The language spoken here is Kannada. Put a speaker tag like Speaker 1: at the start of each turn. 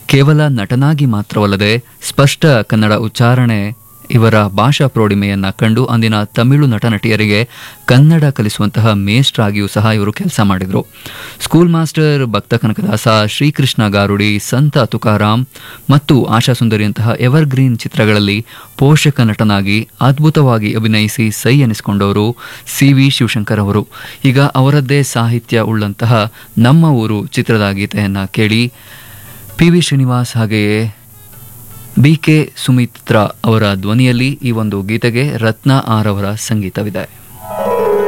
Speaker 1: ಕೇವಲ ನಟನಾಗಿ ಮಾತ್ರವಲ್ಲದೆ ಸ್ಪಷ್ಟ ಕನ್ನಡ ಉಚ್ಚಾರಣೆ ಇವರ ಭಾಷಾ ಪ್ರೌಢಿಮೆಯನ್ನ ಕಂಡು ಅಂದಿನ ತಮಿಳು ನಟ ನಟಿಯರಿಗೆ ಕನ್ನಡ ಕಲಿಸುವಂತಹ ಮೇಷ್ಟ್ರಾಗಿಯೂ ಸಹ ಇವರು ಕೆಲಸ ಮಾಡಿದರು ಸ್ಕೂಲ್ ಮಾಸ್ಟರ್ ಭಕ್ತ ಕನಕದಾಸ ಶ್ರೀಕೃಷ್ಣ ಗಾರುಡಿ ಸಂತ ತುಕಾರಾಮ್ ಮತ್ತು ಆಶಾಸುಂದರಿಯಂತಹ ಎವರ್ಗ್ರೀನ್ ಚಿತ್ರಗಳಲ್ಲಿ ಪೋಷಕ ನಟನಾಗಿ ಅದ್ಭುತವಾಗಿ ಅಭಿನಯಿಸಿ ಸೈ ಎನಿಸಿಕೊಂಡವರು ಸಿ ವಿ ಶಿವಶಂಕರ್ ಅವರು ಈಗ ಅವರದ್ದೇ ಸಾಹಿತ್ಯ ಉಳ್ಳಂತಹ ನಮ್ಮ ಊರು ಚಿತ್ರದ ಗೀತೆಯನ್ನ ಕೇಳಿ ಪಿ ವಿ ಶ್ರೀನಿವಾಸ್ ಹಾಗೆಯೇ ಬಿ ಕೆ ಸುಮಿತ್ರಾ ಅವರ ಧ್ವನಿಯಲ್ಲಿ ಈ ಒಂದು ಗೀತೆಗೆ ರತ್ನ ಆರ್ ಅವರ ಸಂಗೀತವಿದೆ